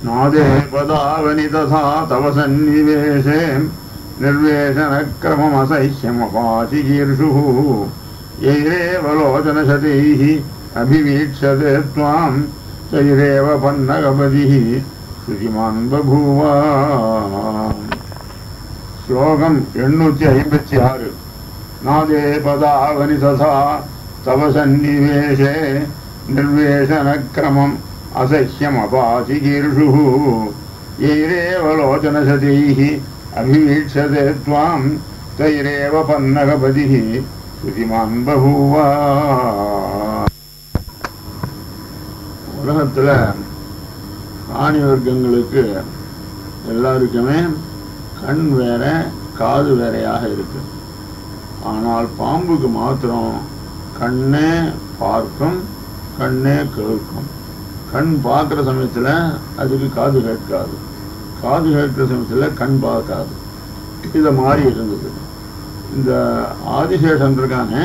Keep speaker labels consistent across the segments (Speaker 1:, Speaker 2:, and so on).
Speaker 1: नादे पदावनि तथा तव सन्निवेशे निर्वेशनक्रममसह्यमपाचिकीर्षुः यैरेव लोचनशतैः अभिवीक्षते त्वां तैरेव पन्नगपतिः श्रुतिमान् बभूव श्लोकम् एण्णूति ऐम्पति आरु नादे पदावनि तथा तव सन्निवेशे निर्वेशनक्रमम् असह्यमपाचिकीर्षुः यैरेव लोचनशतैः अभिवीक्षते त्वां तैरेव पन्नगपतिः श्रुतिमान् बभूव உலகத்தில் பிராணி வர்க்கங்களுக்கு எல்லாருக்குமே கண் வேற காது வேறையாக இருக்கு ஆனால் பாம்புக்கு மாத்திரம் கண்ணே பார்க்கும் கண்ணே கேட்கும் கண் பார்க்குற சமயத்தில் அதுக்கு காது கேட்காது காது கேட்குற சமயத்தில் கண் பார்க்காது இதை மாதிரி இருந்தது இந்த ஆதிசேஷன் இருக்கானே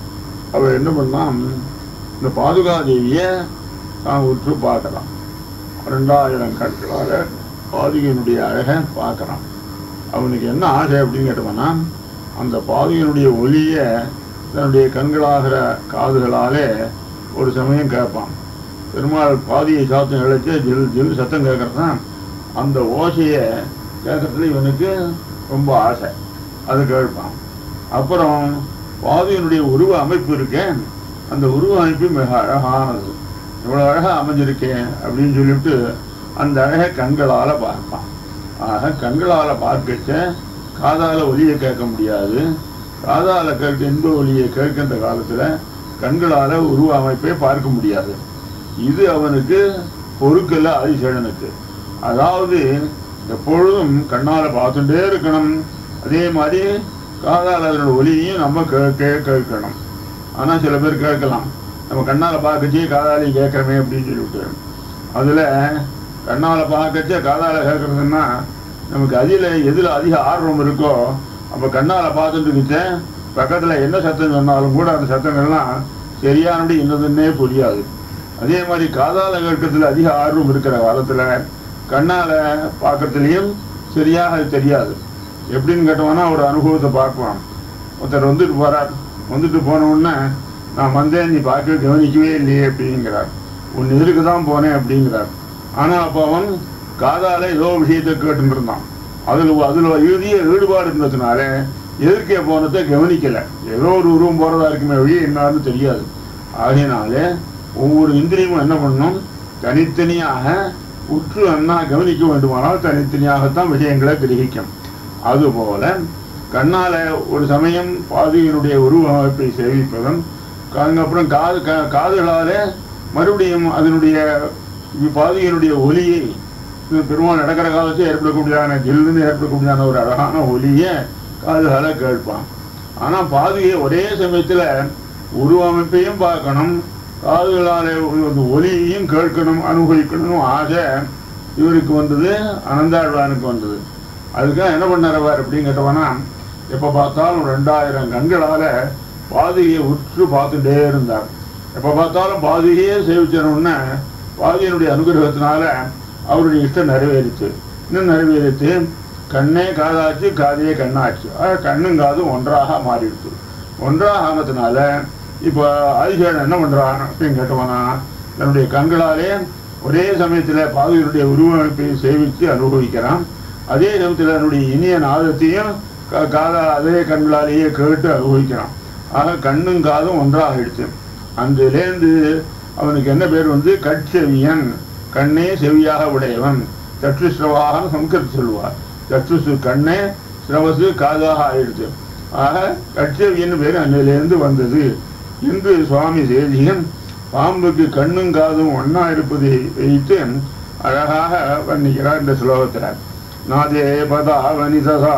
Speaker 1: அவர் என்ன பண்ணான் இந்த பாதுகாதேவியை தான் உற்று பார்க்கலாம் ரெண்டாயிரம் கற்களால் பாதுகையினுடைய அழகை பார்க்குறான் அவனுக்கு என்ன ஆசை அப்படின்னு கேட்டவனா அந்த பாதுகையினுடைய ஒலியை தன்னுடைய கண்களாகிற காதுகளாலே ஒரு சமயம் கேட்பான் பெருமாள் பாதியை சாத்தம் இழைச்சு ஜில் ஜில் சத்தம் கேட்கறதான் அந்த ஓசையை கேட்கறதுல இவனுக்கு ரொம்ப ஆசை அது கேட்பான் அப்புறம் பாதியினுடைய உருவ அமைப்பு இருக்கேன் அந்த உருவ அமைப்பு மிக அழகானது இவ்வளோ அழகாக அமைஞ்சிருக்கேன் அப்படின்னு சொல்லிவிட்டு அந்த அழகை கண்களால் பார்ப்பான் ஆக கண்களால் பார்க்கச்ச காதால் ஒலியை கேட்க முடியாது காதால் கேட்க இன்ப ஒலியை கேட்கின்ற காலத்தில் கண்களால் உருவ அமைப்பை பார்க்க முடியாது இது அவனுக்கு பொறுக்கல்ல ஆதிசேடனுக்கு அதாவது எப்பொழுதும் கண்ணால் பார்த்துட்டே இருக்கணும் அதே மாதிரி காதால் அதனோட ஒலியையும் நம்ம கே கேட்கணும் ஆனால் சில பேர் கேட்கலாம் நம்ம கண்ணால் பார்க்கச்சு காதாலையும் கேட்குறமே அப்படின்னு சொல்லிவிட்டு அதில் கண்ணால் பார்க்கச்சே காதால் கேட்குறதுன்னா நமக்கு அதில் எதில் அதிக ஆர்வம் இருக்கோ அப்போ கண்ணால் பார்த்துட்டு இருந்துச்சேன் பக்கத்தில் என்ன சத்தம் சொன்னாலும் கூட அந்த சத்தங்கள்லாம் சரியானபடி என்னதுன்னே புரியாது அதே மாதிரி காதால கேட்கறதுல அதிக ஆர்வம் இருக்கிற காலத்தில் கண்ணால் பார்க்கறதுலையும் சரியாக அது தெரியாது எப்படின்னு கேட்டோம்னா ஒரு அனுபவத்தை பார்க்கலாம் ஒருத்தர் வந்துட்டு போகிறார் வந்துட்டு போன உடனே நான் வந்தேன் நீ பார்க்க கவனிக்கவே இல்லையே அப்படிங்கிறார் உன் எதிர்க்கு தான் போனேன் அப்படிங்கிறார் ஆனால் அப்போ அவன் காதால ஏதோ விஷயத்தை கேட்டுட்டு இருந்தான் அதில் அதில் இறுதிய ஈடுபாடு இருந்ததுனால எதிர்க்கே போனதை கவனிக்கலை ஏதோ ஒரு உருவம் போகிறதா இருக்குமே வழி என்னன்னு தெரியாது ஆகையினாலே ஒவ்வொரு இந்திரியமும் என்ன பண்ணணும் தனித்தனியாக உற்று அண்ணா கவனிக்க வேண்டுமானால் தனித்தனியாகத்தான் விஷயங்களை கிரகிக்கும் அதுபோல கண்ணால ஒரு சமயம் பாதியினுடைய உருவ அமைப்பை சேவிப்பதும் அதுக்கப்புறம் காது காதுகளாலே மறுபடியும் அதனுடைய பாதியினுடைய ஒலியை பெருமாள் நடக்கிற காலத்தில் ஏற்படக்கூடியதான ஜில்லுன்னு ஏற்படக்கூடியதான ஒரு அழகான ஒலியை காதுகால கேட்பான் ஆனால் பாதியை ஒரே சமயத்தில் உருவமைப்பையும் பார்க்கணும் காதுகளாலே ஒலியையும் கேட்கணும் அனுபவிக்கணும் ஆசை இவருக்கு வந்தது அனந்தாழ்வானுக்கு வந்தது அதுக்காக என்ன பண்ணாரவர் அப்படின்னு கேட்டவனா எப்போ பார்த்தாலும் ரெண்டாயிரம் கண்களால் பாதிகையை உற்று பார்த்துட்டே இருந்தார் எப்போ பார்த்தாலும் பாதிகையே சேவிச்சனோடனே பாதியினுடைய அனுகிரகத்தினால அவருடைய இஷ்டம் நிறைவேறிச்சு இன்னும் நிறைவேறிச்சு கண்ணே காதாச்சு காதையே கண்ணாச்சு கண்ணும் காதும் ஒன்றாக மாறிடுச்சு ஒன்றாக ஆனதுனால இப்போ ஆதிசேடன் என்ன பண்ணுறான் அப்படின்னு கேட்டவனா தன்னுடைய கண்களாலே ஒரே சமயத்தில் பாதியினுடைய உருவமைப்பை சேவித்து அனுபவிக்கிறான் அதே சமயத்தில் அதனுடைய இனிய நாதத்தையும் காதா அதே கண்களாலேயே கேட்டு அனுபவிக்கிறான் ஆக கண்ணும் காதும் ஒன்றாகிடுச்சு அந்திலேருந்து அவனுக்கு என்ன பேர் வந்து கட்செவியன் கண்ணே செவியாக உடையவன் சற்று சிரவாக சம்ஸ்கிருத் சொல்லுவார் சற்று கண்ணே சிரவசு காதாக ஆயிடுச்சு ஆக கட்செவியன் பேர் அன்னிலேருந்து வந்தது என்று சுவாமி சேதியன் பாம்புக்கு கண்ணும் காதும் ஒன்னா இருப்பதை வைத்து அழகாக வர்ணிக்கிறார் இந்த ஸ்லோகத்தில் நாதே பதாவனி சதா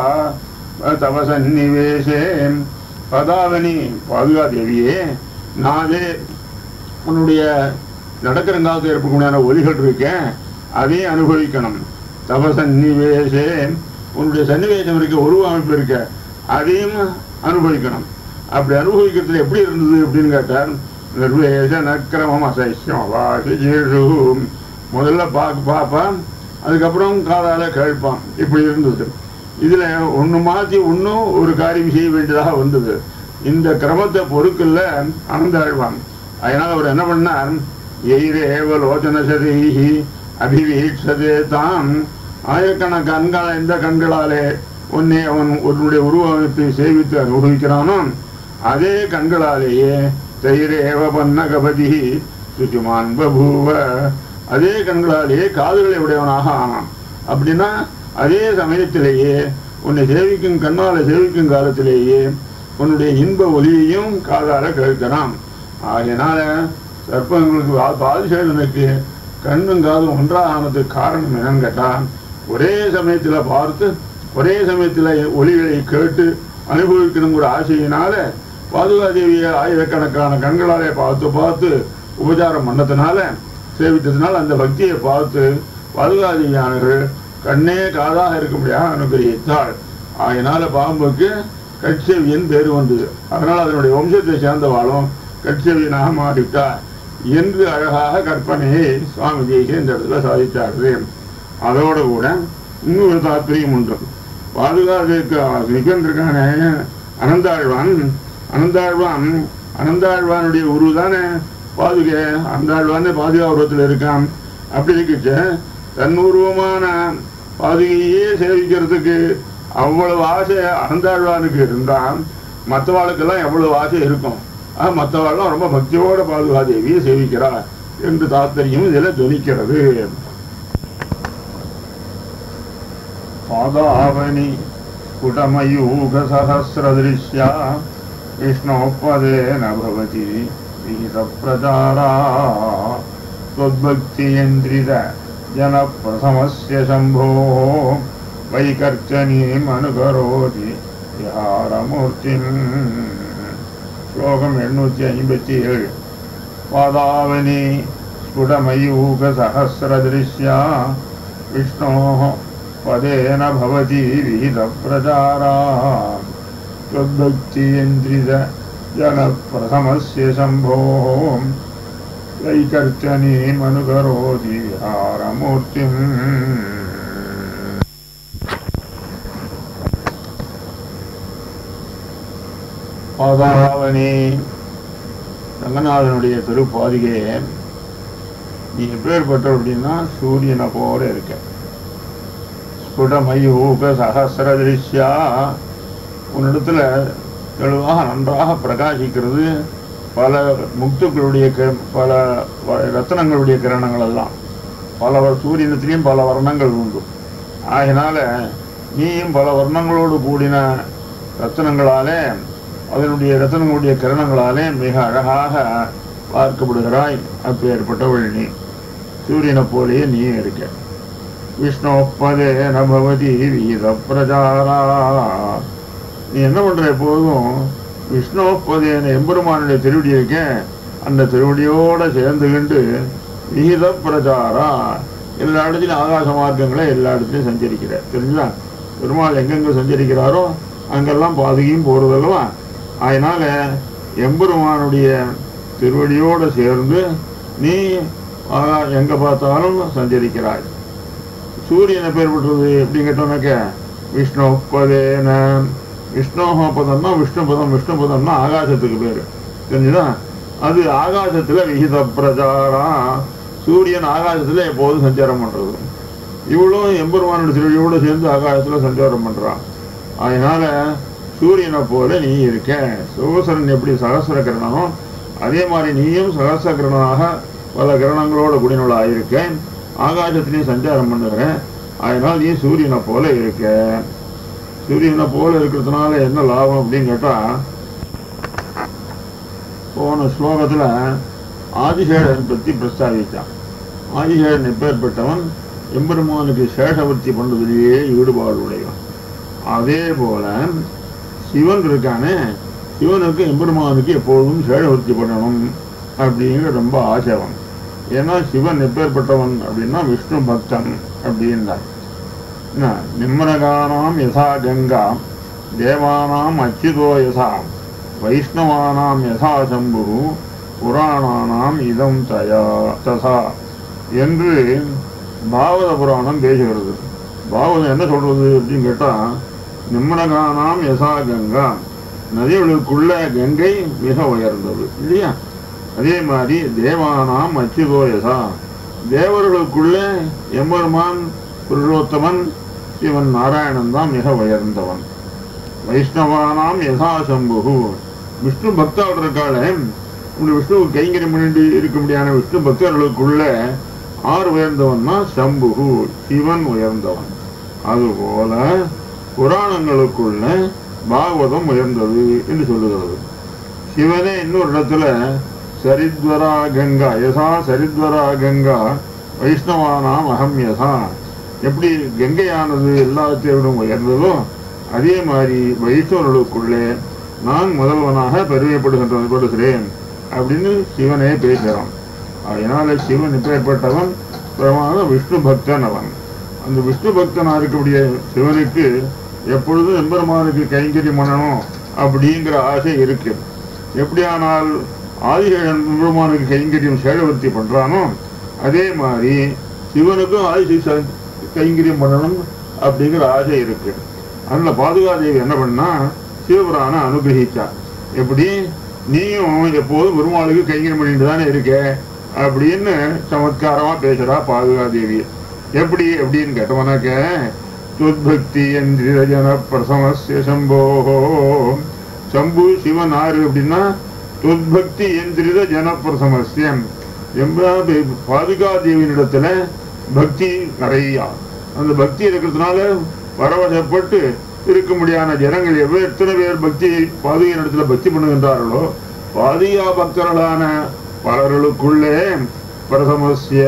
Speaker 1: தவ சந்நிவேசே பதாவனி பாதுகாதேவியே நாதே உன்னுடைய நடக்கிற காலத்தில் ஏற்படக்கூடிய ஒலிகள் இருக்கேன் அதையும் அனுபவிக்கணும் தவ சந்நிவேசே உன்னுடைய சன்னிவேசம் இருக்க உருவமைப்பு இருக்க அதையும் அனுபவிக்கணும் அப்படி அனுபவிக்கிறதுல எப்படி இருந்தது அப்படின்னு கேட்டார் நிர்வேச நக்கிரமம் அசைஷ்யம் வாசிஜேஷு முதல்ல பார்க்க பார்ப்பான் அதுக்கப்புறம் காதால கேட்பான் இப்படி இருந்தது இதுல ஒண்ணு மாத்தி ஒன்னும் ஒரு காரியம் செய்ய வேண்டியதாக வந்தது இந்த கிரமத்தை பொறுக்கல்ல அனந்தாழ்வான் அதனால அவர் என்ன பண்ணார் எயிரேவ லோச்சனசதீஹி அபிவீட்சதே தாம் ஆயிரக்கணக்கான கண்கள இந்த கண்களாலே உன்னை அவன் உன்னுடைய உருவத்தை சேவித்து அனுபவிக்கிறானோ அதே கண்களாலேயே தைரேவ பன்னகபதி சுச்சுமான் பபூவ அதே கண்களாலேயே காதுகளை உடையவனாக ஆனான் அப்படின்னா அதே சமயத்திலேயே உன்னை சேவிக்கும் கண்ணால சேவிக்கும் காலத்திலேயே உன்னுடைய இன்ப ஒலியையும் காதால கேட்கிறான் ஆகையினால சர்ப்பங்களுக்கு வா- பாதிசேடனுக்கு கண்ணும் காதும் ஒன்றாக ஆனதுக்கு காரணம் என்னன்னு கேட்டா ஒரே சமயத்துல பார்த்து ஒரே சமயத்துல ஒலிகளை கேட்டு அனுபவிக்கணுங்கிற ஆசையினால பாதுகாதேவியை ஆயிரக்கணக்கான கண்களாலே பார்த்து பார்த்து உபச்சாரம் பண்ணதுனால சேவித்ததுனால அந்த பக்தியை பார்த்து பாதுகாதேவியானவர்கள் கண்ணே காதாக இருக்கும்படியாக அனுகிரகித்தாள் அதனால பாம்புக்கு கட்செவியன் பேர் வந்தது அதனால் அதனுடைய வம்சத்தை சேர்ந்தவாளும் கட்செவியனாக மாறிவிட்டார் என்று அழகாக கற்பனையை சுவாமி தேசிய இந்த இடத்துல சாதித்தார்கள் அதோடு கூட இன்னொரு தாத்பரியம் உண்டு பாதுகாதேக்கு நிகழ்ந்திருக்கான அனந்தாழ்வான் அனந்தாழ்வான் அனந்தாழ்வானுடைய உருவு தானே பாதுகை அனந்தாழ்வானே பாதுகா உருவத்தில் இருக்கான் அப்படி இருக்கிச்ச தன் உருவமான பாதுகையே சேவிக்கிறதுக்கு அவ்வளவு ஆசை அனந்தாழ்வானுக்கு இருந்தால் மற்றவாளுக்கெல்லாம் எவ்வளவு ஆசை இருக்கும் ஆக மற்றவாள்லாம் ரொம்ப பக்தியோட பாதுகாதேவியை சேவிக்கிறார் என்று தாத்பரியம் இதில் துணிக்கிறது பாதாவனி स्फुटमयूखसहस्रदृश्या विष्णोः पदेन भवति विहितप्रचारा त्वद्भक्तियन्त्रित जनप्रथमस्य शम्भोः वैकर्चनीम् अनुकरोति विहारमूर्तिम् श्लोकम् एण्णूति ऐம்பத்தி ஏழு पादावनि स्फुटमयूखसहस्रदृश्या विष्णोः पदेन भवति विहितप्रचारा त्वद्भक्तियन्त्रित जनप्रथमस्य शम्भोः वैकर्चनीमनुकरोति विहारमूर्तिम् பாதாவனி ரங்கநாதனுடைய திருப்பாதிகையே நீ எப்பேற்பட்ட அப்படின்னா சூரியனை போல இருக்க ஸ்புடமயூக சகசிர திருஷ்யா உன்னிடத்துல தெளிவாக நன்றாக பிரகாசிக்கிறது பல முக்துக்களுடைய கி- பல வ- ரத்னங்களுடைய கிரணங்கள் எல்லாம் பல வ- சூரியனத்திலையும் பல வர்ணங்கள் உண்டு ஆகினால நீயும் பல வர்ணங்களோடு கூடின ரத்தனங்களாலே அதனுடைய ரத்தனங்களுடைய கிரணங்களாலே மிக அழகாக பார்க்கப்படுகிறாய் அப்பேற்பட்டவள் நீ சூரியனை போலேயே நீ இருக்க விஷ்ணோப்பதே நபவதி வீத பிரஜாரா நீ என்ன பண்ற எப்போதும் விஷ்ணோப்பதேன எம்பெருமானுடைய திருவடி இருக்க அந்த திருவடியோட சேர்ந்துகிண்டு விகித பிரச்சாரா எல்லா இடத்துலையும் ஆகாச மார்க்கங்களை எல்லா இடத்துலையும் சஞ்சரிக்கிற தெரிஞ்சுதா பெருமாள் எங்கெங்க சஞ்சரிக்கிறாரோ அங்கெல்லாம் பாதுகையும் போறதல்லவா அதனால எம்பெருமானுடைய திருவடியோட சேர்ந்து நீ ஆகா எங்க பார்த்தாலும் சஞ்சரிக்கிறாய் சூரியனை பேர் பெற்றது எப்படின்னு கேட்டோம்னாக்க விஷ்ணு பதேன விஷ்ணோஹ பதம்னா விஷ்ணு பதம் விஷ்ணு பதம்னா ஆகாசத்துக்கு பேரு தெரிஞ்சுதா அது ஆகாசத்துல விகித பிரச்சாரா சூரியன் ஆகாசத்துல எப்போதும் சஞ்சாரம் பண்றது இவளும் எம்பெருமானோட திருவடியோட சேர்ந்து ஆகாசத்துல சஞ்சாரம் பண்றான் அதனால சூரியனை போல நீ இருக்க சுகசரன் எப்படி சகசிர கிரணமோ அதே மாதிரி நீயும் சகசிர கிரணமாக பல கிரணங்களோட குடிநூலாக இருக்க ஆகாசத்திலையும் சஞ்சாரம் பண்ணுற அதனால் நீ சூரியனை போல இருக்க சூரியனை போல இருக்கிறதுனால என்ன லாபம் அப்படின்னு கேட்டா போன ஸ்லோகத்துல ஆதிசேடன் பத்தி பிரஸ்தாவிச்சான் ஆதிசேடன் எப்பேற்பட்டவன் எம்பெருமானுக்கு சேஷவர்த்தி பண்றதுலேயே ஈடுபாடு உடையவன் அதே போல சிவன் இருக்கானே சிவனுக்கு எம்பெருமானுக்கு எப்பொழுதும் சேஷவர்த்தி பண்ணணும் அப்படிங்கிற ரொம்ப ஆசைவன் ஏன்னா சிவன் எப்பேற்பட்டவன் அப்படின்னா விஷ்ணு பக்தன் அப்படின்றார் என்ன, நிம்மனகானாம் யசா கங்கா தேவானாம் அச்சுதோ யசா வைஷ்ணவானாம் யசா சம்பு புராணானாம் இதம் தயா தசா என்று பாகவத புராணம் பேசுகிறது பாகவதம் என்ன சொல்றது அப்படின்னு கேட்டா நிம்மனகானாம் யசா கங்கா நதிகளுக்குள்ள கங்கை மிக உயர்ந்தது இல்லையா அதே மாதிரி தேவானாம் அச்சுதோ யசா தேவர்களுக்குள்ள எம்பெருமான் புருஷோத்தமன் சிவன் நாராயணன் தான் மிக உயர்ந்தவன் வைஷ்ணவானாம் யசா சம்புகு விஷ்ணு பக்தர்கள் இருக்காளே இந்த விஷ்ணு கைங்கரியம் பண்ணிட்டு இருக்க முடியாத விஷ்ணு பக்தர்களுக்குள்ள ஆறு உயர்ந்தவன்னா சம்புகு சிவன் உயர்ந்தவன் அதுபோல புராணங்களுக்குள்ள பாகவதம் உயர்ந்தது என்று சொல்லுகிறது சிவனே இன்னொரு இடத்துல சரித்வரா கங்கா யசா சரித்வரா கங்கா வைஷ்ணவானாம் அகம் யசா எப்படி கங்கையானது எல்லாத்தையும் உயர்ந்ததோ அதே மாதிரி வைஷ்ணவர்களுக்குள்ளே நான் முதல்வனாக பெருமைப்படுகின்றேன் அப்படின்னு சிவனே பேசுகிறான் அதனால சிவன் இப்பேற்பட்டவன் பிரமாத விஷ்ணு பக்தன் அவன் அந்த விஷ்ணு பக்தனா இருக்கக்கூடிய சிவனுக்கு எப்பொழுதும் எம்பெருமானுக்கு கைங்கரியம் பண்ணணும் அப்படிங்கிற ஆசை இருக்கு எப்படியானால் ஆதிகேழன் எம்பெருமானுக்கு கைங்கரியம் சேழவர்த்தி பண்றானோ அதே மாதிரி சிவனுக்கும் ஆதி கைங்கரியம் பண்ணணும் அப்படிங்கிற ஆசை இருக்கு அதனால பாதுகாதேவி என்ன பண்ணா சிவபுராண அனுகிரகிச்சா எப்படி நீயும் எப்போதும் பெருமாளுக்கு கைங்கரியம் பண்ணிட்டு தானே இருக்க அப்படின்னு சமத்காரமா பேசுறா பாதுகாதேவி எப்படி எப்படின்னு கேட்டவனாக்க துத்பக்தி எந்திரஜன பிரசமஸ்ய சம்போ சம்பு சிவன் ஆறு அப்படின்னா துத்பக்தி எந்திரித ஜனப்பிரசமஸ்யம் எம்பா பாதுகாதேவியினிடத்துல பக்தி நிறையா அந்த பக்தி இருக்கிறதுனால பரவசப்பட்டு இருக்க முடியாத ஜனங்கள் எவ்வளவு எத்தனை பேர் பக்தி பாதுகையின் இடத்துல பக்தி பண்ணுகின்றார்களோ பாதுகா பக்தர்களான பலர்களுக்குள்ளே பிரசமஸ்ய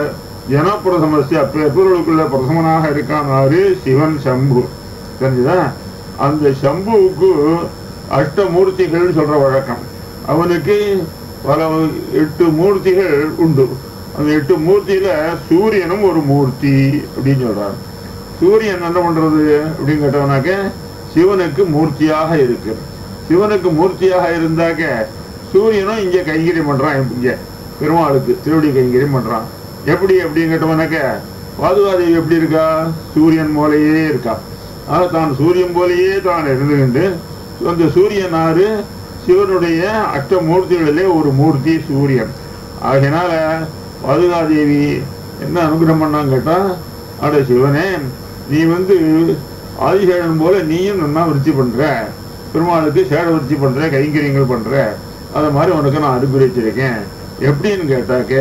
Speaker 1: ஜனப்பிரசமஸ்ய அப்பேர்களுக்குள்ள பிரசமனாக இருக்கானாரு சிவன் சம்பு தெரிஞ்சுதா அந்த சம்புவுக்கு அஷ்டமூர்த்திகள் சொல்ற வழக்கம் அவனுக்கு பல எட்டு மூர்த்திகள் உண்டு அந்த எட்டு மூர்த்தியில சூரியனும் ஒரு மூர்த்தி அப்படின்னு சொல்றாரு சூரியன் என்ன பண்றது அப்படின்னு கேட்டவனாக்க சிவனுக்கு மூர்த்தியாக இருக்கு சிவனுக்கு மூர்த்தியாக இருந்தாக்க சூரியனும் இங்க கைங்கரியம் பண்றான் இங்க பெருமாளுக்கு திருவடி கைங்கரியம் பண்றான் எப்படி அப்படின்னு கேட்டவனாக்க பாதுகாதேவி எப்படி இருக்கா சூரியன் போலயே இருக்கா ஆக தான் சூரியன் போலயே தான் இருந்துகிட்டு அந்த சூரியன் ஆறு சிவனுடைய அஷ்டமூர்த்திகளிலே ஒரு மூர்த்தி சூரியன் ஆகையினால பாதுகாதேவி என்ன அனுகிரகம் பண்ணான்னு கேட்டா அட சிவனே நீ வந்து ஆதிசேடன் போல நீயும் நல்லா விருத்தி பண்ற பெருமாளுக்கு சேட விருத்தி பண்ற கைங்கரியங்கள் பண்ற அது மாதிரி உனக்கு நான் அனுகிரகிச்சிருக்கேன் எப்படின்னு கேட்டாக்க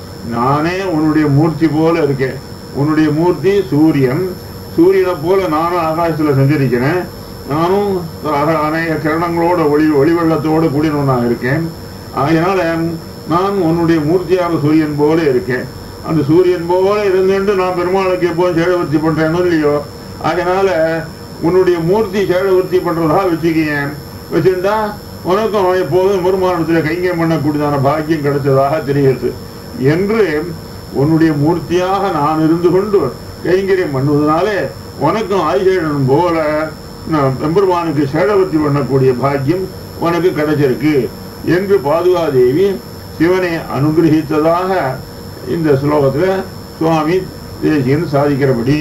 Speaker 1: நானே உன்னுடைய மூர்த்தி போல இருக்கேன் உன்னுடைய மூர்த்தி சூரியன் சூரியனை போல நானும் ஆகாசத்துல சஞ்சரிக்கிறேன் நானும் அக- அநேக கிரணங்களோட ஒளி ஒளி வெள்ளத்தோடு கூடினவனாக இருக்கேன் அதனால நான் உன்னுடைய மூர்த்தியான சூரியன் போல இருக்கேன் அந்த சூரியன் போல இருந்துட்டு நான் பெருமாளுக்கு எப்போதும் சேழவர்த்தி பண்றேனோ இல்லையோ அதனால உன்னுடைய மூர்த்தி சேழவர்த்தி பண்றதா வச்சுக்கேன் வச்சிருந்தா உனக்கும் எப்போதும் பெருமானத்துல கைங்கரியம் பண்ணக்கூடியதான பாக்கியம் கிடைச்சதாக தெரிகிறது என்று உன்னுடைய மூர்த்தியாக நான் இருந்து கொண்டு கைங்கரியம் பண்ணுவதனாலே உனக்கும் ஆயுஷேடன் போல நான் எம்பெருமானுக்கு சேடவர்த்தி பண்ணக்கூடிய பாக்கியம் உனக்கு கிடைச்சிருக்கு என்று பாதுகாதேவி சிவனை அனுகிரகித்ததாக இந்த ஸ்லோகத்துல சுவாமி தேசியன் சாதிக்கிறபடி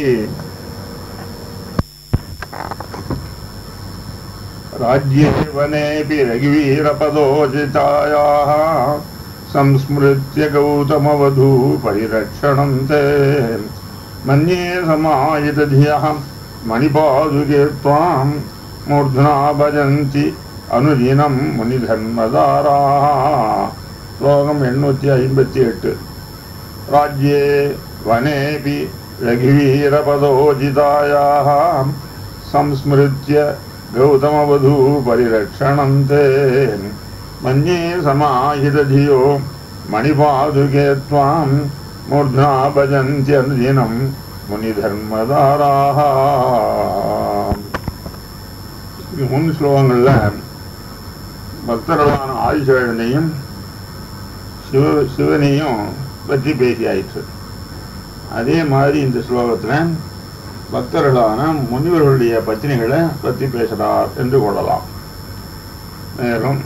Speaker 1: राज्ये वनेऽपि रघुवीरपदोचितायाः संस्मृत्य गौतमवधू परिरक्षणं ते मन्ये समायितधियः मणिपादुके त्वां मूर्ध्ना भजन्ति अनुदिनं मुनिधर्मदाराः श्लोकम् एण्णूति ऐम्पति एट् राज्ये वनेऽपि रघुवीरपदोचितायाः संस्मृत्य गौतमवधू परिरक्षणं ते मन्ये समाहितधियो मणिपादुके त्वां मूर्ध्ना भजन्त्यनुदिनं முனிதர்மதாராக இது முன் ஸ்லோகங்கள்ல பக்தர்களான ஆதிசேழனையும் சிவ சிவனையும் பற்றி பேசியாயிற்று அதே மாதிரி இந்த ஸ்லோகத்துல பக்தர்களான முனிவர்களுடைய பத்தினிகளை பற்றி பேசுகிறார் என்று கொள்ளலாம் மேலும்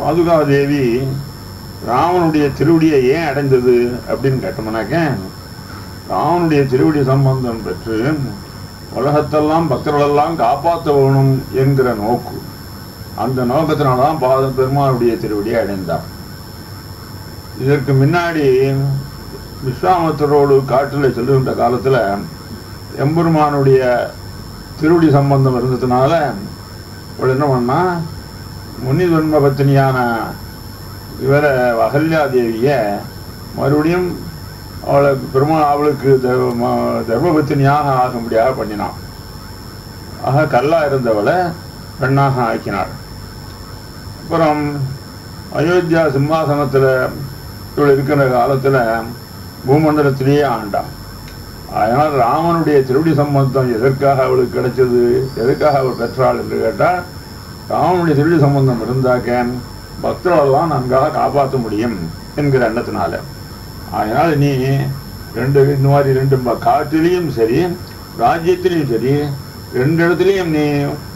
Speaker 1: பாதுகாதேவி ராவனுடைய திருவடியை ஏன் அடைந்தது அப்படின்னு கேட்டோம்னாக்க ராமனுடைய திருவடி சம்பந்தம் பெற்று உலகத்தெல்லாம் பக்தர்களெல்லாம் காப்பாற்ற வேணும் என்கிற நோக்கு அந்த நோக்கத்தினால்தான் பாத பெருமாளுடைய திருவடியை அடைந்தார் இதற்கு முன்னாடி விஸ்வாமத்தரோடு காட்டில் செல்லுகின்ற காலத்தில் எம்பெருமானுடைய திருவடி சம்பந்தம் இருந்ததுனால அவள் என்ன பண்ணா முனிதன்ம பத்தினியான இவரை அகல்யாதேவிய மறுபடியும் அவளை பெருமா அவளுக்கு த- ம- தர்மபத்தினியாக ஆகும்படியாக பண்ணினான் ஆக கல்லா இருந்தவளை பெண்ணாக ஆக்கினாள் அப்புறம் அயோத்தியா சிம்மாசனத்தில் இவள் இருக்கிற காலத்தில் பூமண்டலத்திலேயே ஆண்டான் அதனால் ராமனுடைய திருவடி சம்பந்தம் எதற்காக அவளுக்கு கிடைச்சது எதற்காக அவள் பெற்றாள் என்று கேட்டால் ராமனுடைய திருவடி சம்பந்தம் இருந்தாக்க பக்தர்களெல்லாம் நன்காக காப்பாற்ற முடியும் என்கிற எண்ணத்தினால அதனால் நீ ரெண்டு இந்த மாதிரி ரெண்டு ப- காட்டிலையும் சரி ராஜ்யத்திலையும் சரி ரெண்டு இடத்துலையும் நீ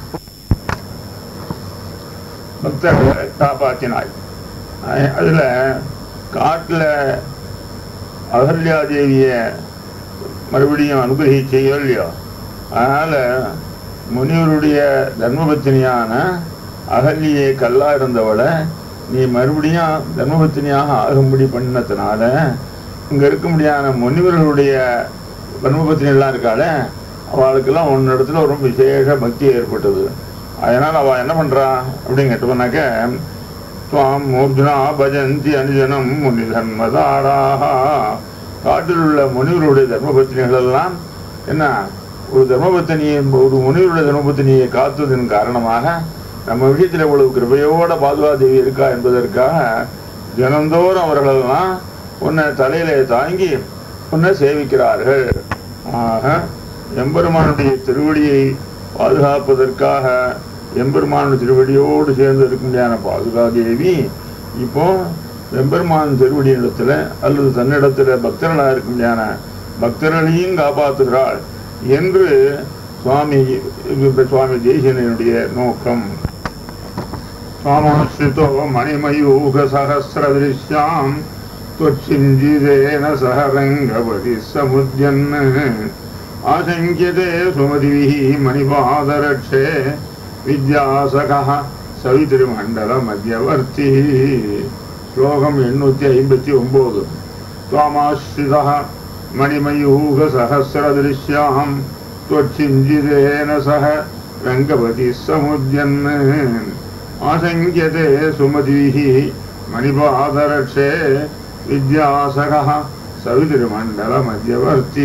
Speaker 1: பக்தர்களை காப்பாற்றினாய் அஹ் அதுல காட்டுல அகல்யாதேவிய மறுபடியும் அனுகிரகிச்சையோ இல்லையோ அதனால முனிவருடைய தர்மபத்தினியான அகல்யை கல்லா இருந்தவளை நீ மறுபடியும் தர்மபத்தினியாக ஆகும்படி பண்ணினதுனால இங்க இருக்க முடியாத முனிவர்களுடைய தர்மபத்தினிகள்லாம் இருக்காள அவளுக்கெல்லாம் ஒன்னு இடத்துல ஒரு விசேஷ பக்தி ஏற்பட்டது அதனால அவ என்ன பண்றா அப்படின்னு கேட்டோம்னாக்க துவாம் மூர்ஜுனா பஜந்தி அனுஜனம் முனி தர்மதாடாக காட்டில் உள்ள முனிவருடைய தர்மபத்தினிகள் எல்லாம் என்ன ஒரு தர்மபத்தினியை ஒரு முனிவருடைய தர்மபத்தினியை காத்ததன் காரணமாக நம்ம விஷயத்தில் இவ்வளவு கிருபையோட பாதுகாதேவி இருக்கா என்பதற்காக தினந்தோறும் அவர்களெல்லாம் உன்னை தலையிலே தாங்கி உன்னை சேவிக்கிறார்கள் ஆக எம்பெருமானுடைய திருவடியை பாதுகாப்பதற்காக எம்பெருமானுடைய திருவடியோடு சேர்ந்து இருக்க முடியாத பாதுகாதேவி இப்போ எம்பெருமான் திருவடி இடத்துல அல்லது தன்னிடத்துல பக்தர்களாக இருக்க முடியாத பக்தர்களையும் காப்பாற்றுகிறாள் என்று சுவாமி சுவாமி தேசியனுடைய நோக்கம் स्वामाश्रितो मणिमयूखसहस्रदृश्याम् त्वच्छिञ्जितेन सह रङ्गवतिः समुद्यन् आशङ्क्यते सुमतिभिः मणिपादरक्षे विद्यासखः सवितृमण्डलमध्यवर्ती श्लोकम् एण्णूति ऐம்பத்தி ஒன்பது त्वामाश्रितः मणिमयूखसहस्रदृश्याम् त्वच्छिञ्जितेन सह रङ्गवतिः समुद्यन् आशङ्क्यते सुमतिभिः मणिपादरक्षे विद्यासखः सवितृमण्डलमध्यवर्ती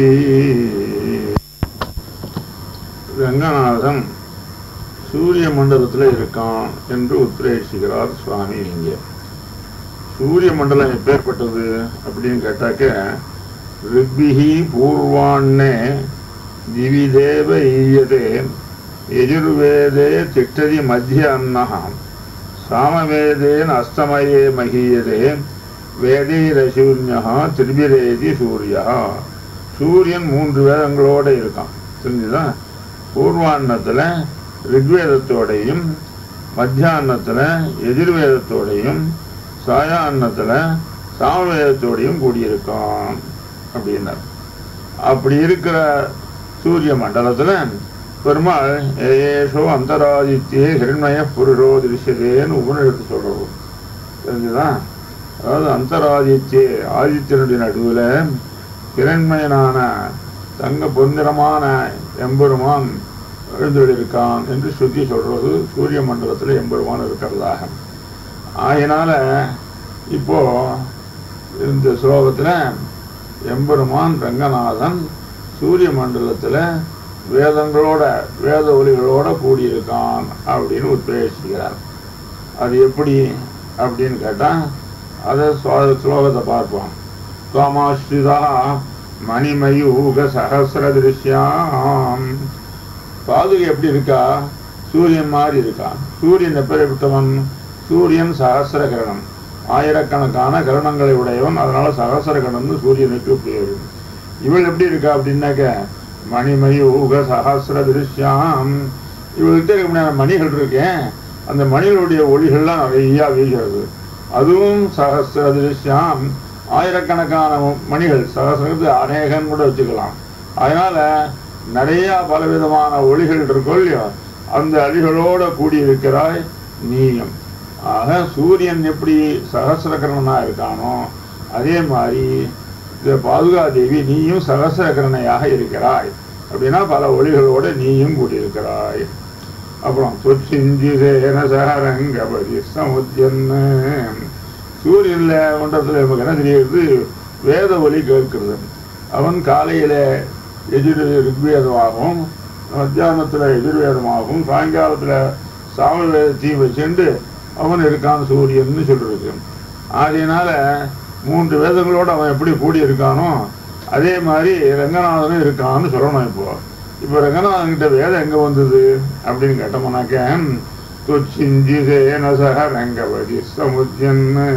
Speaker 1: ரங்கநாதன் சூரிய மண்டலத்தில் இருக்கான் என்று உத்ரேஷிக்கிறார் சுவாமி இங்கே சூரிய மண்டலம் எப்பேற்பட்டது அப்படின்னு கேட்டாக்க ரிக்பிஹி பூர்வாண்ணே திவிதேவ ஈயதே यजुर्वेदे तिष्ठति मध्य अन्नः सामवेदेन अस्तमये महीयते வேதைரசூன்யா திரிபிரேதி சூரியா சூரியன் மூன்று வேதங்களோட இருக்கான் தெரிஞ்சுதா பூர்வாண்ணத்தில் ரிக்வேதத்தோடையும் மத்தியான்னத்தில் எதிர்வேதத்தோடையும் சாயான்னத்தில் சாமவேதத்தோடையும் கூடியிருக்கான் அப்படின்னார் அப்படி இருக்கிற சூரிய மண்டலத்தில் பெருமாள் ஏஷோ அந்தராதித்யே ஹிரண்மய புருஷோ திருஷ்யதேன்னு உபநிடத்து சொல்றோம் தெரிஞ்சுதான் அதாவது அந்தராதித்யே ஆதித்யனுடைய நடுவில் ஹிரண்மயனான தங்க பொன்னிறமான எம்பெருமான் எழுந்தொழிருக்கான் என்று சுத்தி சொல்றது சூரிய மண்டலத்தில் எம்பெருமான் இருக்கிறதாக ஆகினால இப்போ இந்த ஸ்லோகத்தில் எம்பெருமான் ரங்கநாதன் சூரிய மண்டலத்தில் வேதங்களோட வேத ஒலிகளோட கூடியிருக்கான் அப்படின்னு உத்வேசிக்கிறார் அது எப்படி அப்படின்னு கேட்டால் அதை சுவா- ஸ்லோகத்தை பார்ப்போம் சுவாமாஸ்ரிதா மணிமயூக சகசிர திருஷ்யாம் பாதுகை எப்படி இருக்கா சூரியன் மாதிரி இருக்கான் சூரியன் எப்பேற்பட்டவன் சூரியன் சகசிர கிரணம் ஆயிரக்கணக்கான கிரணங்களை உடையவன் அதனால சகசிர கிரணம்னு சூரியனுக்கு பேரு இவள் எப்படி இருக்கா அப்படின்னாக்க மணிமயூக சகசிர திருஷ்யாம் இவள்கிட்ட இருக்க முடியாத மணிகள் இருக்கேன் அந்த மணிகளுடைய ஒளிகள்லாம் நிறைய வீசுறது அதுவும் சகசிர திருஷ்யாம் ஆயிரக்கணக்கான மணிகள் சகசிரத்து அநேகன் கூட வச்சுக்கலாம் அதனால நிறைய பலவிதமான ஒளிகள் இருக்கும் இல்லையோ அந்த அழிகளோட கூடியிருக்கிறாய் நீயும் ஆக சூரியன் எப்படி சகசிரகரணனா இருக்கானோ அதே மாதிரி இந்த பாதுகா தேவி நீயும் சகசிரகரணையாக இருக்கிறாய் அப்படின்னா பல ஒளிகளோட நீயும் கூடியிருக்கிறாய் அப்புறம் தொச்சிஞ்சிதேன சரங்கபதி சமுத்தியன்னு சூரியன்ல மண்டலத்தில் நமக்கு என்ன தெரியுது வேத ஒலி கேட்கிறது அவன் காலையில எதிர் ரிக்வேதமாகவும் மத்தியானத்தில் எதிர்வேதமாகவும் சாயங்காலத்தில் சாமவேதத்தையும் வச்சுண்டு அவன் இருக்கான் சூரியன்னு சொல்றது ஆகையினால மூன்று வேதங்களோட அவன் எப்படி கூடி இருக்கானோ அதே மாதிரி ரங்கநாதனும் இருக்கான்னு சொல்லணும் இப்போ இப்போ ரங்கநாதன் கிட்ட வேதம் எங்க வந்தது அப்படின்னு கேட்டோம்னாக்க தொச்சிஞ்சிதேன சக ரங்கவதி சமுத்தியன்னு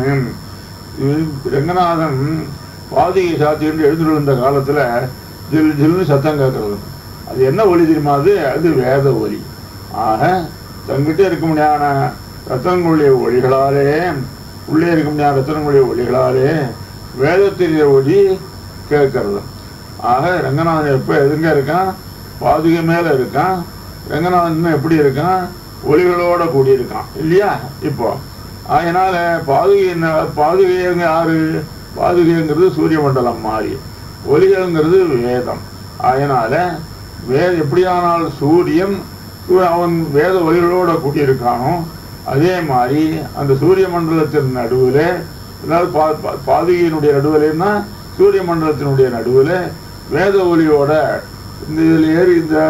Speaker 1: ரங்கநாதன் பாதிகை சாத்திட்டு எழுந்துட்டு இருந்த காலத்துல ஜில் ஜில்னு சத்தம் கேட்கறது அது என்ன ஒலி தெரியுமா அது அது வேத ஒலி ஆக தங்கிட்ட இருக்க முடியாத ரத்தனங்களுடைய ஒளிகளாலே உள்ளே இருக்க முடியாத ரத்தனங்களுடைய ஒளிகளாலே வேதத்தினுடைய ஒளி கேட்கறது ஆக ரங்கநாதன் எப்ப எதுங்க இருக்கான் பாதுகை மேல இருக்கான் ரங்கநாதன் இன்னும் எப்படி இருக்கான் ஒளிகளோட கூடி இருக்கான் இல்லையா இப்போ அதனால பாதுகை என்ன பாதுகைங்க யாரு பாதுகைங்கிறது சூரிய மண்டலம் மாதிரி ஒளிகள்ங்கிறது வேதம் அதனால வேத எப்படியானால் சூரியன் சூ- அவன் வேத ஒளிகளோட கூட்டியிருக்கானோ அதே மாதிரி அந்த சூரிய மண்டலத்தின் நடுவில் அதாவது பா பா- பாதுகையினுடைய நடுவில்னா சூரிய மண்டலத்தினுடைய நடுவில் வேத ஒளியோட இந்த இதில் ஏறி இந்த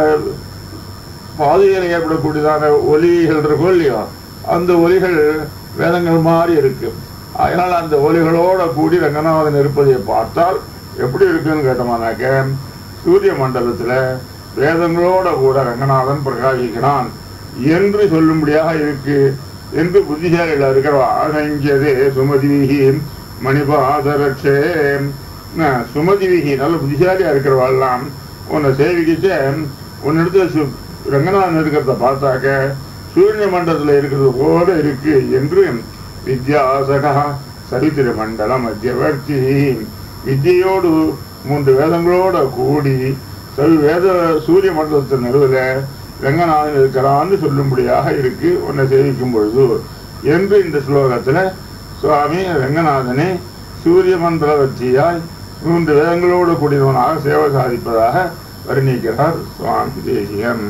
Speaker 1: பாதையில் ஏற்படக்கூடியதான ஒலிகள் இருக்கும் இல்லையோ அந்த ஒலிகள் வேதங்கள் மாதிரி இருக்கு அதனால அந்த ஒலிகளோட கூடி ரங்கநாதன் இருப்பதை பார்த்தால் எப்படி இருக்குன்னு கேட்டோம்னாக்க சூரிய மண்டலத்துல வேதங்களோட கூட ரங்கநாதன் பிரகாசிக்கிறான் என்று சொல்லும்படியாக இருக்கு என்று புத்திசாலிகள் இருக்கிறவா ஆனங்கியதே சுமதிவிகி மணிபாதரட்சே ந- சுமதிவிகி நல்ல புத்திசாலியா இருக்கிறவாள்லாம் உன்னை சேவிக்கிச்ச உன்னிடத்துல சு- ரங்கநாதன் இருக்கிறத பார்த்தாக்க சூரிய மண்டலத்தில் இருக்கிறது போல இருக்கு என்று வித்யாசகா சரித்திர மண்டல மத்தியவர்த்தி வித்யோடு மூன்று வேதங்களோட கூடி சரி வேத சூரிய மண்டலத்தின் நடுவில் ரங்கநாதன் இருக்கிறான்னு சொல்லும்படியாக இருக்கு உன்னை சேவிக்கும் பொழுது என்று இந்த ஸ்லோகத்துல சுவாமி ரங்கநாதனை சூரிய மண்டலவர்த்தியாய் மூன்று வேதங்களோடு கூடியவனாக சேவை சாதிப்பதாக வர்ணிக்கிறார் சுவாமி தேசிகன்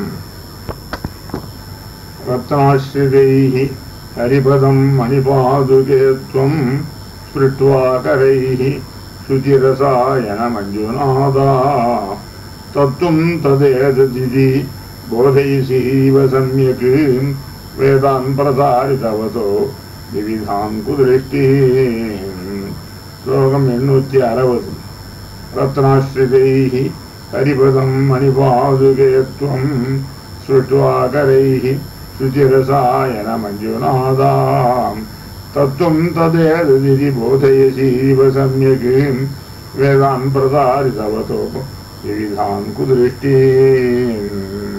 Speaker 1: ரத்னாஸ்ரிதைः हरिपदं मणिपादुके त्वं स्पृष्ट्वा करैः शुचिरसायनमञ्जुनादा तत्त्वं तदेतदिति बोधयसिव सम्यक् वेदान् प्रसारितवतो विविधां कुदृष्टिः श्लोकम् एण्णूति अरवत् रत्नाश्रितैः हरिपदं मणिपादुके त्वं स्पृष्ट्वा करैः शुचिरसायनमञ्जुनादा तत्त्वं तदेतदिति बोधयसीव सम्यक् वेदान् प्रसारितवतो विविधान् कुदृष्टीन्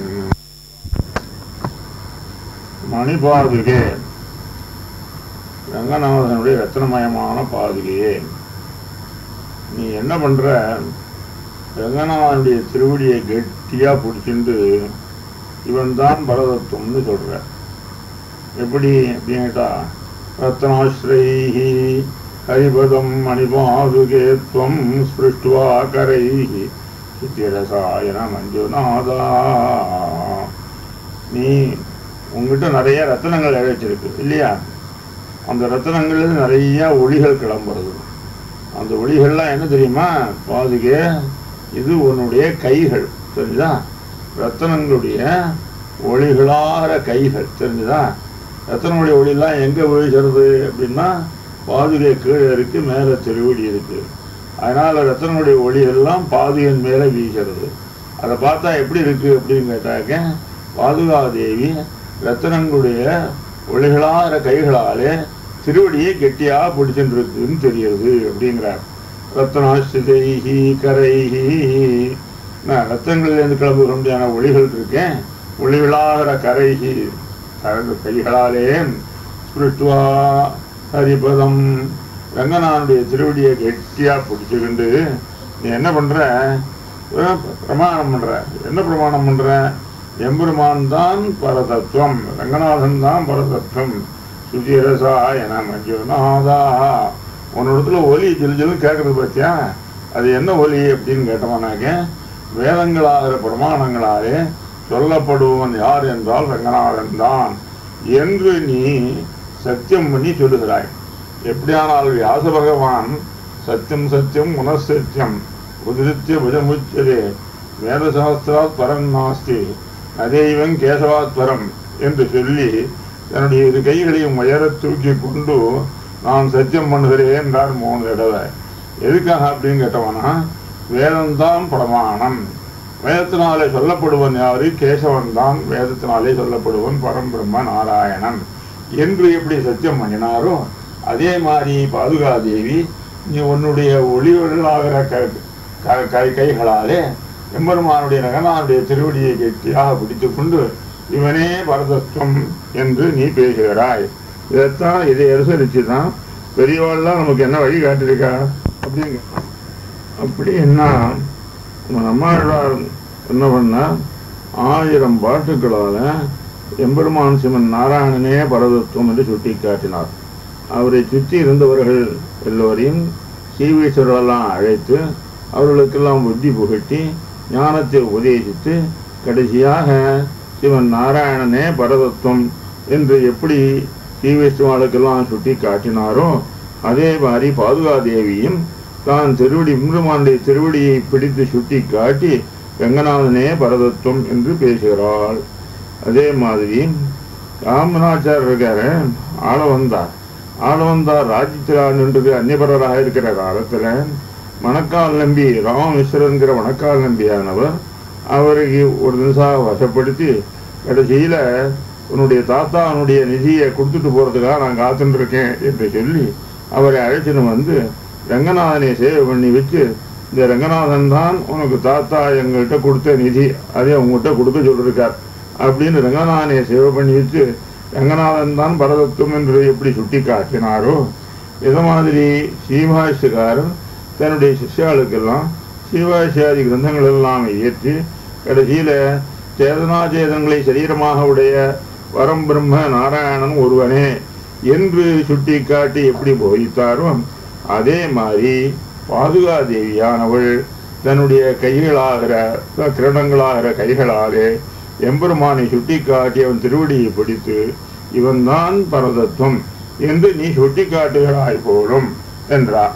Speaker 1: மணிபாதுகே ரங்கநாதனுடைய ரத்னமயமான பாதுகையே நீ என்ன பண்ற ரங்கநாதனுடைய திருவடியை கெட்டியா பிடிச்சிண்டு இவன் தான் பரதத்துவம்னு சொல்ற எப்படி அப்படின்னு கேட்டா ரத்னாஸ்ரைஹி ஹரிபதம் மணிபாதுகே துவம் ஸ்பிருஷ்டுவா கரைஹி சித்திரசாயன மஞ்சுநாதா நீ உங்ககிட்ட நிறைய ரத்தனங்கள் இழைச்சிருக்கு இல்லையா அந்த ரத்தனங்கள்ல நிறைய ஒளிகள் கிளம்புறது அந்த ஒளிகள்லாம் என்ன தெரியுமா பாதுகே இது உன்னுடைய கைகள் தெரிஞ்சுதா ரத்தனங்களுடைய ஒளிகளார கைகள் தெரிஞ்சுதா ரத்தனங்களுடைய ஒளியெல்லாம் எங்க வீழ்கிறது அப்படின்னா பாதுகை கீழே இருக்கு மேல திருவடி இருக்கு அதனால ரத்தனங்களுடைய ஒளி எல்லாம் பாதுகையின் மேல வீசுறது அதை பார்த்தா எப்படி இருக்கு அப்படின்னு கேட்டாக்க பாதுகாதேவி ரத்தனங்களுடைய ஒளிகளார கைகளாலே திருவடியை கெட்டியா பிடிச்சுட்டு இருக்குன்னு தெரியுது அப்படிங்கிறார் ரத்தனாசிதைஹி கரைஹி நான் ரத்தங்களிலிருந்து கிளம்புகிற முடியாத ஒளிகள் இருக்கேன் ஒளிகளாகிற கரைஹி கரண்டு கைகளாலே ஸ்பிருட்வா ஹரிபதம் ரங்கநாதனுடைய திருவடியை கெட்டியா பிடிச்சுக்கிண்டு நீ என்ன பண்ற அஹ் பிரமாணம் பண்ற என்ன பிரமாணம் பண்ற எம்பெருமான் தான் பரதத்துவம் ரங்கநாதன் தான் பரதத்துவம் சுஜிரசா என மஞ்சுநாதா உன்னிடத்துல ஒலி ஜில் ஜில் கேட்கறது பார்த்தியா அது என்ன ஒலி அப்படின்னு கேட்டவனாக்க வேதங்களாகிற பிரமாணங்களாலே சொல்லப்படுவன் யார் என்றால் ரங்கநாதன் தான் என்று நீ சத்தியம் பண்ணி சொல்லுகிறாய் எப்படியானால் வியாச பகவான் சத்தியம் சத்தியம் உனசத்தியம் உதிரித்திய புஜமுச்சதே வேதசாஸ்திராத் பரம் நாஸ்தி நதெய்வம் கேசவாத் பரம் என்று சொல்லி தன்னுடைய இரு கைகளையும் உயரத் தூக்கி கொண்டு நான் சத்தியம் பண்ணுகிறேன் என்றார் மூணு தடவை எதுக்காக அப்படின்னு கேட்டவனா வேதம்தான் பிரமாணம் வேதத்தினாலே சொல்லப்படுவன் யாரு கேசவன் தான் வேதத்தினாலே சொல்லப்படுவன் பரம்பிரம்ம நாராயணன் என்று எப்படி சத்தியம் பண்ணினாரோ அதே மாதிரி பாதுகாதேவி நீ உன்னுடைய ஒளிவர்களாகிற க க- கை- கைகளாலே எம்பெருமானுடைய நகனானுடைய திருவடியை கெட்டியாக பிடித்துக் கொண்டு இவனே பரதத்துவம் என்று நீ பேசுகிறாய் இதைத்தான் இதை அனுசரித்து தான் பெரியவாள்லாம் நமக்கு என்ன வழி காட்டியிருக்கா அப்படிங்க அப்படி என்ன நம்ம நம்மாழ்வார் என்ன பண்ணா ஆயிரம் பாட்டுக்களால எம்பெருமான் சிவன் நாராயணனே பரதத்துவம் என்று சுட்டி காட்டினார் அவரை சுற்றி இருந்தவர்கள் எல்லோரையும் சீவீஸ்வரெல்லாம் அழைத்து அவர்களுக்கெல்லாம் புத்தி புகட்டி ஞானத்தை உபதேசித்து கடைசியாக சிவன் நாராயணனே பரதத்துவம் என்று எப்படி சீவேஸ்வர்களுக்கெல்லாம் சுட்டி காட்டினாரோ அதே மாதிரி பாதுகாதேவியும் தான் திருவடி இம்ருமானுடைய திருவடியை பிடித்து சுட்டி காட்டி ரங்கநாதனே பரதத்துவம் என்று பேசுகிறாள் அதே மாதிரி ராமநாச்சார் இருக்காரு ஆள வந்தார் ஆள வந்தார் ராஜ்யத்தில் நின்று அந்நியபரராக இருக்கிற காலத்துல மணக்கால் நம்பி ராமமிஸ்வரங்கிற மணக்கால் நம்பியானவர் அவருக்கு ஒரு நிமிஷம் வசப்படுத்தி கடைசியில உன்னுடைய தாத்தா அவனுடைய நிதியை கொடுத்துட்டு போறதுக்காக நான் காத்துட்டு இருக்கேன் என்று சொல்லி அவரை அழைச்சிட்டு வந்து ரங்கநாதனை சேவை பண்ணி வச்சு இந்த ரங்கநாதன் தான் உனக்கு தாத்தா எங்கள்கிட்ட கொடுத்த நிதி அதே உங்ககிட்ட கொடுக்க சொல்லிருக்கார் அப்படின்னு ரங்கநாதனை சேவை பண்ணி வச்சு ரங்கநாதன் தான் பரதத்துவம் என்று எப்படி சுட்டி காட்டினாரோ இது மாதிரி சீமாஷிகாரன் தன்னுடைய சிஷ்யாளுக்கெல்லாம் சீவாசியாதி கிரந்தங்கள் எல்லாம் இயற்றி கடைசியில சேதனாச்சேதங்களை சரீரமாக உடைய வரம் பிரம்ம நாராயணன் ஒருவனே என்று சுட்டி காட்டி எப்படி போதித்தாரோ அதே மாதிரி பாதுகாதேவியானவள் தன்னுடைய கைகளாகிற கிரணங்களாகிற கைகளாலே எம்பெருமானை சுட்டி காட்டி அவன் திருவடியை பிடித்து இவன்தான் பரதத்துவம் என்று நீ சுட்டி காட்டுகிறாய் போலும் என்றார்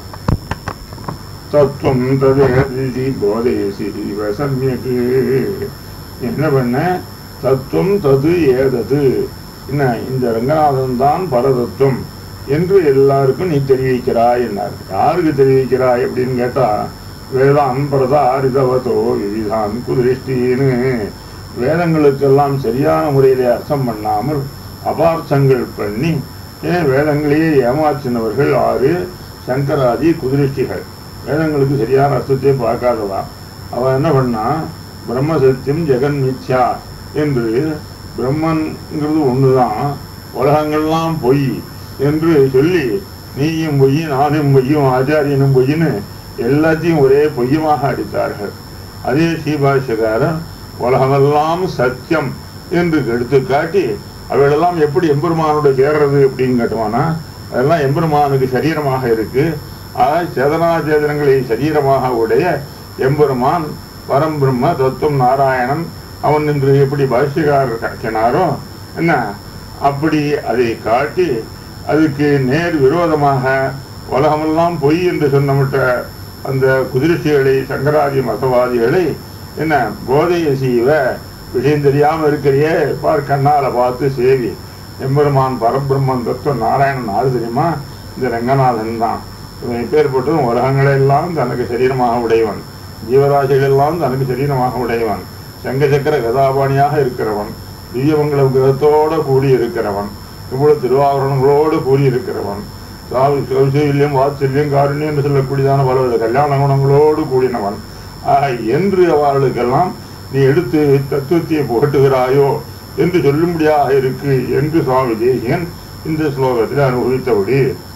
Speaker 1: தத்துவம் ததேதி போதேசி இவ சமயக்கு என்ன பண்ண தத்துவம் தது ஏதது என்ன இந்த ரங்கநாதன் தான் பரதத்துவம் என்று எல்லாருக்கும் நீ தெரிவிக்கிறாய் என்னார் யாருக்கு தெரிவிக்கிறாய் அப்படின்னு கேட்டா வேதாம் பிரதாரிதவதோ விவிதான் குதிருஷ்டின்னு வேதங்களுக்கெல்லாம் சரியான முறையிலே அர்த்தம் பண்ணாமல் அபார்த்தங்கள் பண்ணி ஏன் வேதங்களையே ஏமாற்றினவர்கள் ஆறு சங்கராதி குதிருஷ்டிகள் வேதங்களுக்கு சரியான அர்த்தத்தை பார்க்காதவா அவன் என்ன பண்ணா பிரம்ம சத்தியம் ஜெகன் மித்யா என்று பிரம்மன்ங்கிறது ஒண்ணுதான் உலகங்கள்லாம் பொய் என்று சொல்லி நீயும் பொய் நானும் பொய்யும் ஆச்சாரியனும் பொய்ன்னு எல்லாத்தையும் ஒரே பொய்யமாக அடித்தார்கள் அதே ஸ்ரீபாஷ்யக்காரன் உலகமெல்லாம் சத்தியம் என்று எடுத்து காட்டி அவைகளெல்லாம் எப்படி எம்பெருமானோட சேர்றது அப்படின்னு கேட்டுவானா அதெல்லாம் எம்பெருமானுக்கு சரீரமாக இருக்கு ஆக சேதனாச்சேதனங்களை சரீரமாக உடைய எம்பெருமான் பரம்பிரம்ம தத்துவம் நாராயணன் அவன் என்று எப்படி பாஷ்யக்காரர் காட்டினாரோ என்ன அப்படி அதை காட்டி அதுக்கு நேர் விரோதமாக உலகமெல்லாம் பொய் என்று சொன்னமிட்ட அந்த குதிர்ச்சிகளை சங்கராதி மதவாதிகளை என்ன போதைய செய்வ விஷயம் தெரியாம இருக்கிறியே பார் கண்ணால பார்த்து சேவி எம்பெருமான் பரபிரம்மன் தத்துவம் நாராயணன் ஆறு தெரியுமா இந்த ரங்கநாதன் தான் இவன் எப்பேற்பட்டதும் உலகங்களெல்லாம் தனக்கு சரீரமாக உடையவன் ஜீவராசிகள் எல்லாம் தனக்கு சரீரமாக உடையவன் சங்க சக்கர கதாபாணியாக இருக்கிறவன் திவ்யமங்கல கிரகத்தோட கூடி இருக்கிறவன் இவ்வளவு திருவாபரணங்களோடு கூடி இருக்கிறவன் சாவி கௌசல்யம் வாத்சல்யம் காருண்யம் என்று சொல்லக்கூடியதான பலவித கல்யாண குணங்களோடு கூடினவன் ஆக என்று அவர்களுக்கெல்லாம் நீ எடுத்து தத்துவத்தை புகட்டுகிறாயோ என்று சொல்லும்படியாக இருக்கு என்று சுவாமி தேசியன் இந்த ஸ்லோகத்தில் அனுபவித்தபடி